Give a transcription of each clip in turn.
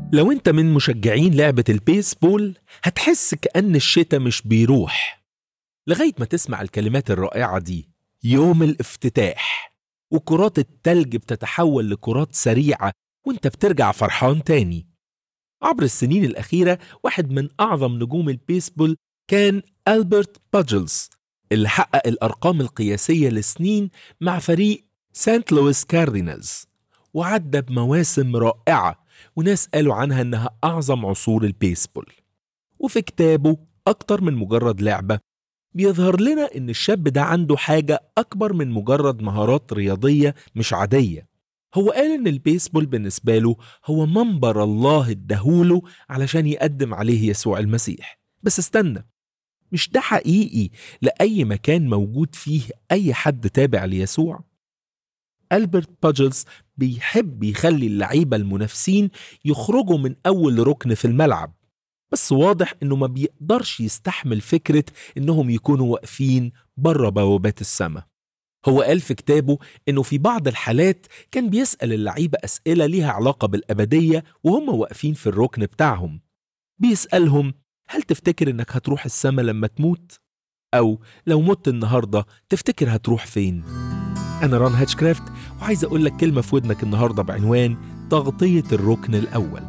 لو انت من مشجعين لعبة البيسبول هتحس كأن الشتاء مش بيروح لغاية ما تسمع الكلمات الرائعة دي يوم الافتتاح وكرات التلج بتتحول لكرات سريعة وانت بترجع فرحان تاني عبر السنين الأخيرة واحد من أعظم نجوم البيسبول كان ألبرت باجلز اللي حقق الأرقام القياسية لسنين مع فريق سانت لويس كاردينالز وعدى بمواسم رائعة وناس قالوا عنها إنها أعظم عصور البيسبول وفي كتابه أكتر من مجرد لعبة بيظهر لنا إن الشاب ده عنده حاجة أكبر من مجرد مهارات رياضية مش عادية هو قال إن البيسبول بالنسبة له هو منبر الله اداهوله علشان يقدم عليه يسوع المسيح بس استنى مش ده حقيقي لأي مكان موجود فيه أي حد تابع ليسوع ألبرت باجلز بيحب يخلي اللعيبة المنافسين يخرجوا من أول ركن في الملعب بس واضح إنه ما بيقدرش يستحمل فكرة إنهم يكونوا واقفين بره بوابات السماء هو قال في كتابه إنه في بعض الحالات كان بيسأل اللعيبة أسئلة ليها علاقة بالأبدية وهم واقفين في الركن بتاعهم بيسألهم هل تفتكر إنك هتروح السماء لما تموت؟ أو لو مت النهاردة تفتكر هتروح فين؟ أنا ران هاتشكرافت وعايز أقول لك كلمة في ودنك النهاردة بعنوان تغطية الركن الأول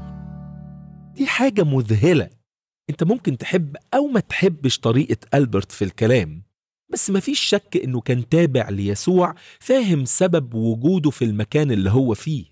دي حاجة مذهلة أنت ممكن تحب أو ما تحبش طريقة ألبرت في الكلام بس مفيش شك إنه كان تابع ليسوع فاهم سبب وجوده في المكان اللي هو فيه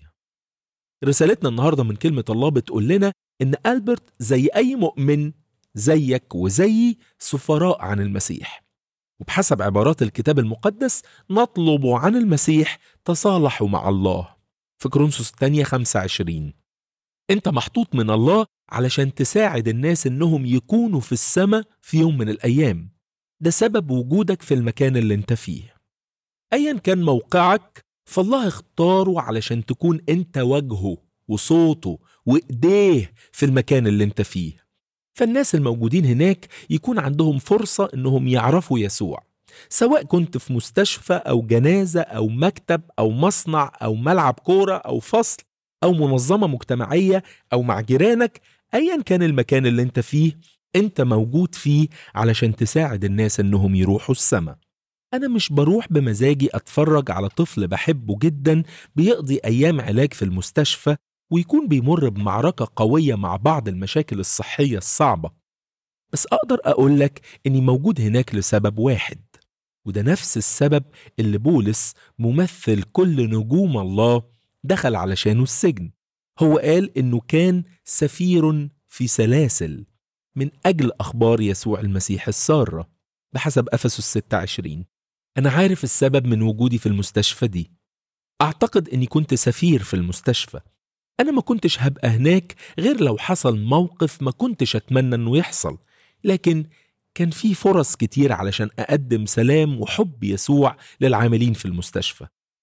رسالتنا النهاردة من كلمة الله بتقول لنا إن ألبرت زي أي مؤمن زيك وزيي سفراء عن المسيح وبحسب عبارات الكتاب المقدس نطلب عن المسيح تصالحوا مع الله في كرونسوس الثانية 25 انت محطوط من الله علشان تساعد الناس انهم يكونوا في السماء في يوم من الايام ده سبب وجودك في المكان اللي انت فيه ايا كان موقعك فالله اختاره علشان تكون انت وجهه وصوته وايديه في المكان اللي انت فيه فالناس الموجودين هناك يكون عندهم فرصة انهم يعرفوا يسوع سواء كنت في مستشفى او جنازة او مكتب او مصنع او ملعب كورة او فصل او منظمة مجتمعية او مع جيرانك ايا كان المكان اللي انت فيه انت موجود فيه علشان تساعد الناس انهم يروحوا السماء انا مش بروح بمزاجي اتفرج على طفل بحبه جدا بيقضي ايام علاج في المستشفى ويكون بيمر بمعركة قوية مع بعض المشاكل الصحية الصعبة بس أقدر أقول لك إني موجود هناك لسبب واحد وده نفس السبب اللي بولس ممثل كل نجوم الله دخل علشانه السجن هو قال إنه كان سفير في سلاسل من أجل أخبار يسوع المسيح السارة بحسب أفسس 26 أنا عارف السبب من وجودي في المستشفى دي أعتقد إني كنت سفير في المستشفى أنا ما كنتش هبقى هناك غير لو حصل موقف ما كنتش أتمنى إنه يحصل لكن كان في فرص كتير علشان أقدم سلام وحب يسوع للعاملين في المستشفى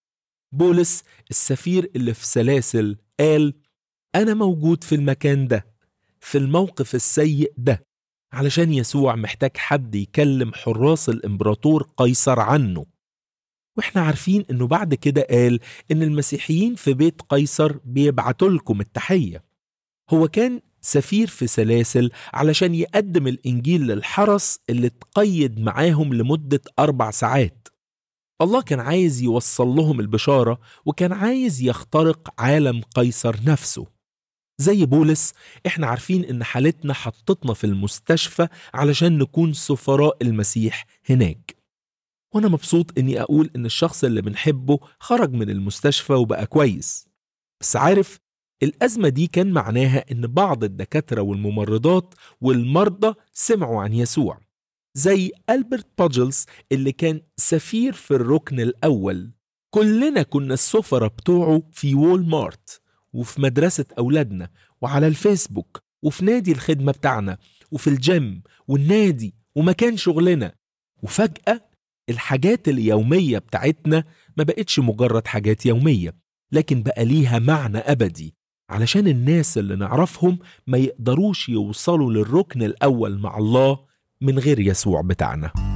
بولس السفير اللي في سلاسل قال أنا موجود في المكان ده في الموقف السيء ده علشان يسوع محتاج حد يكلم حراس الإمبراطور قيصر عنه واحنا عارفين انه بعد كده قال ان المسيحيين في بيت قيصر بيبعتوا لكم التحية هو كان سفير في سلاسل علشان يقدم الإنجيل للحرس اللي اتقيد معاهم لمدة أربع ساعات الله كان عايز يوصل لهم البشارة وكان عايز يخترق عالم قيصر نفسه زي بولس احنا عارفين ان حالتنا حطتنا في المستشفى علشان نكون سفراء المسيح هناك وانا مبسوط اني اقول ان الشخص اللي بنحبه خرج من المستشفى وبقى كويس بس عارف الأزمة دي كان معناها إن بعض الدكاترة والممرضات والمرضى سمعوا عن يسوع زي ألبرت باجلز اللي كان سفير في الركن الأول كلنا كنا السفرة بتوعه في وول مارت وفي مدرسة أولادنا وعلى الفيسبوك وفي نادي الخدمة بتاعنا وفي الجيم والنادي ومكان شغلنا وفجأة الحاجات اليومية بتاعتنا ما بقتش مجرد حاجات يومية لكن بقى ليها معنى أبدي علشان الناس اللي نعرفهم ما يقدروش يوصلوا للركن الأول مع الله من غير يسوع بتاعنا